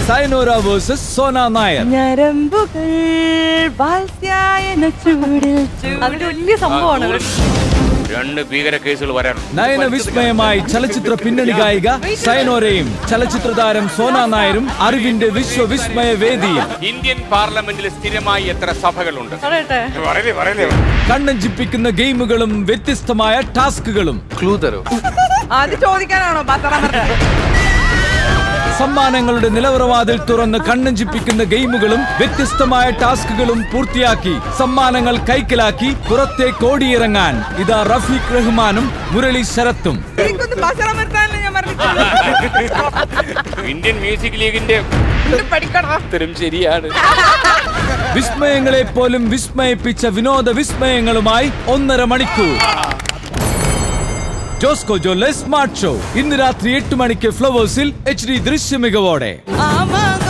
Sayanora versus Sona Nair ഞരമ്പുകൾ വാത്സ്യായന ചൂടിൽ അതൊരു വലിയ സംഭവമാണ് രണ്ട് ഭീകര കേസുകൾ വരാനുണ്ട് നയന വിസ്മയമായി ചലച്ചിത്ര പിന്നണി ഗായിക സൈനോരയും ചലച്ചിത്ര താരം സോന നായരും അറിവിന്റെ വിശ്വവിസ്മയ വേദിയും ഇന്ത്യൻ പാർലമെന്റിൽ സ്ഥിരമായി എത്ര സഭകളുണ്ട് പറയട്ടെ പറയലേ പറയലേ കണ്ണഞ്ചിപ്പിക്കുന്ന ഗെയിമുകളും വ്യത്യസ്തമായ ടാസ്കുകളും ക്ലൂ തരോ ആദ്യം ചോദിക്കാനാണോ പത്രം സമ്മാനങ്ങളുടെ നിലവറവാതിൽ തുറന്ന് കണ്ണഞ്ചിപ്പിക്കുന്ന ഗെയിമുകളും വ്യത്യസ്തമായ ടാസ്കുകളും പൂർത്തിയാക്കി സമ്മാനങ്ങൾ കൈക്കലാക്കി പുറത്തേക്ക് ഓടിയിറങ്ങാൻ ഇതാ റഫീഖ് റഹ്മാനും മുരളി ശരത്തും എനിക്കൊന്ന് ബസറം നിർത്താനല്ലേ ഞാൻ പറഞ്ഞു ഇന്ത്യൻ മ്യൂസിക് ലീഗിന്റെ ഉത്തരം ശരിയാണ് വിസ്മയങ്ങളെ പോലും വിസ്മയിപ്പിച്ച വിനോദ വിസ്മയങ്ങളുമായി ഒന്നര മണിക്കൂർ ജോസ്കോ ജോലെ സ്മാർട്ട് ഷോ ഇന്ന് രാത്രി എട്ട് മണിക്ക് ഫ്ലവേഴ്സിൽ എച്ച് ഡി ദൃശ്യമികവോടെ ആമാ